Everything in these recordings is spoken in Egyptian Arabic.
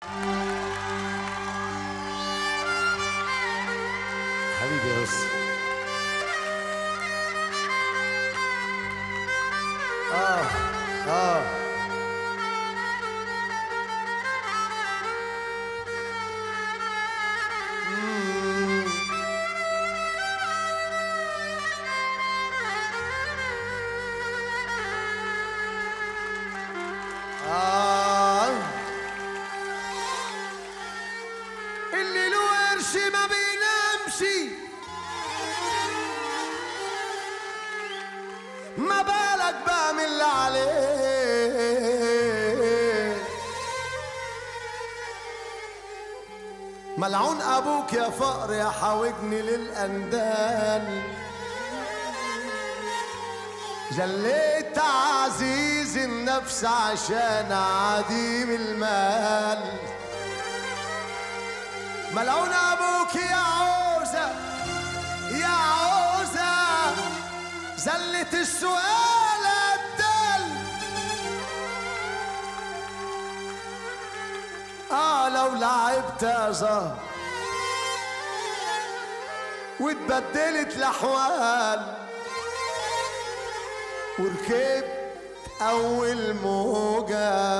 حبيبي يا يسر اه اه مم. آه اللي له قرش ما بينامش ما بالك بقى من اللي عليه ملعون ابوك يا فقر يا حاوجني للاندال جليت عزيز النفس عشان عديم المال ملعون ابوك يا عوزة يا عوزة زلة السؤال الدل اه لو لعبت يا زهر واتبدلت الاحوال وركبت اول موجه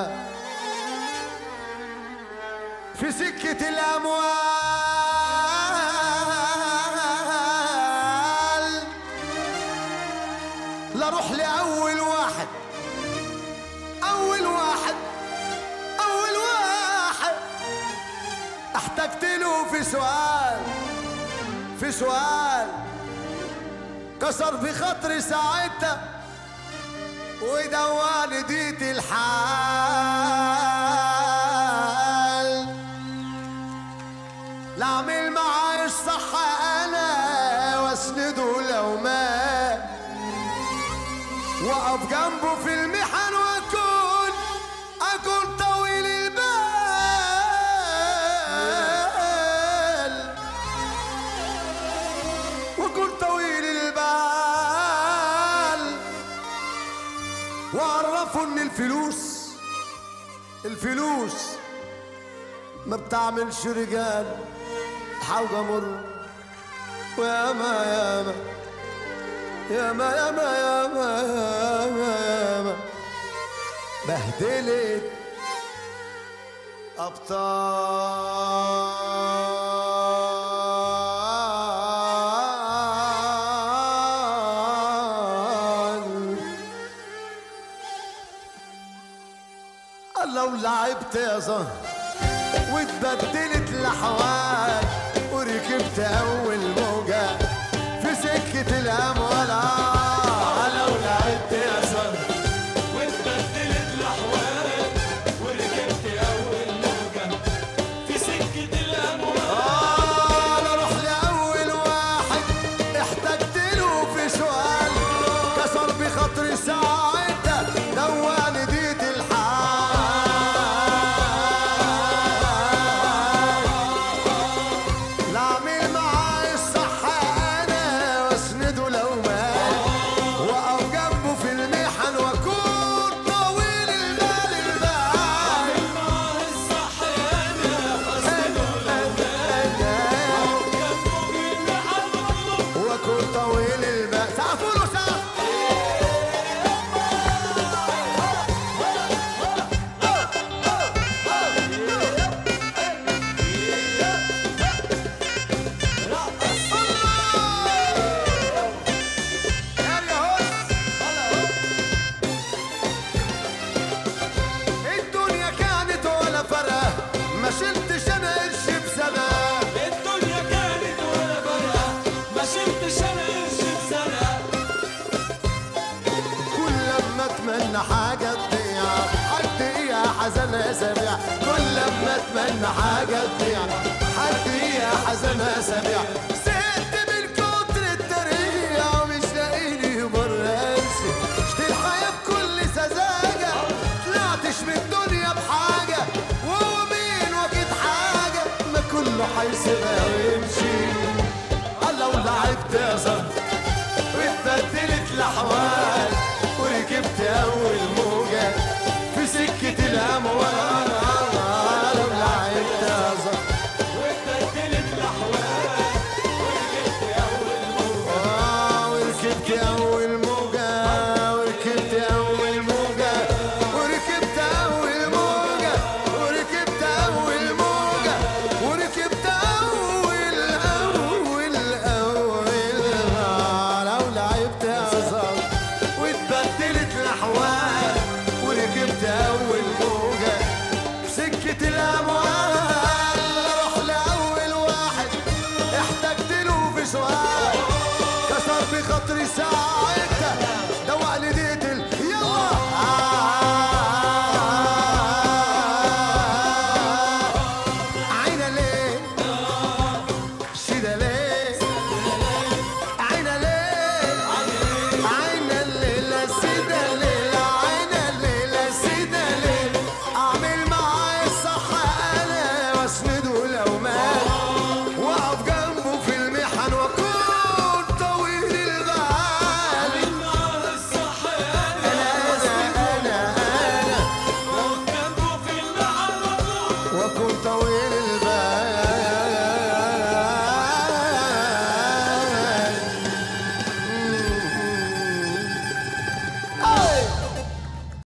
في سكة الأموال لا روح لأول واحد أول واحد أول واحد احتجت له في سؤال في سؤال كسر في خاطري ساعتها ودواني ديت الحال لا اعمل معاه الصح انا واسنده لو مات واقف جنبه في المحن واكون اكون طويل البال واكون طويل البال وعرفوا ان الفلوس الفلوس ما بتعملش رجال حاجة مر وياما ياما ياما ياما ياما ياما ياما بهدلت أبطال لو لعبت يا زهر واتبدلت الاحوال وركبت اول موجه في سكه الاموال آه، لو لعبت يا زهر واتبدلت الاحوال وركبت اول موجه في سكه الاموال آه، أنا أروح لأول واحد احتجت له في سؤال كسر بخاطري ساعتها دواني ديت الحال لا أعمل معاه الصح أنا وأسنده لو مات وأقف جنبه في المحن وأكون طويل البال البال معاه الصح انا وأكون طويل البال سقفوا له سقف الدنيا كانت ولا فرقة ما شلتش انا قرش بسنة الدنيا كانت ولا فرقه ما شفتش انا قرش بسنه كل لما اتمنى حاجة تضيع حد يا حزن اسابيع كل لما اتمنى حاجة تضيع حد يا حزن اسابيع زهقت من كتر التريقة ومش لاقيني براسي شفت الحياة بكل سذاجة طلعتش من الدنيا بحاجة وهو مين واخد حاجة ما كله هيسيبها ويمشي الله ولعبت يا زهر واتبدلت الاحوال وركبت اول موجه في سكه الاموال لو لعبت لعبت يا زهر واتبدلت الاحوال وركبت اول موجه آه، وركبت أول موجة وركبت أول موجة وركبت أول موجة وركبت أول موجة وركبت أول أول أول آه، لو لعبت يا زهر واتبدلت الأحوال وركبت أول موجة سكة الأموال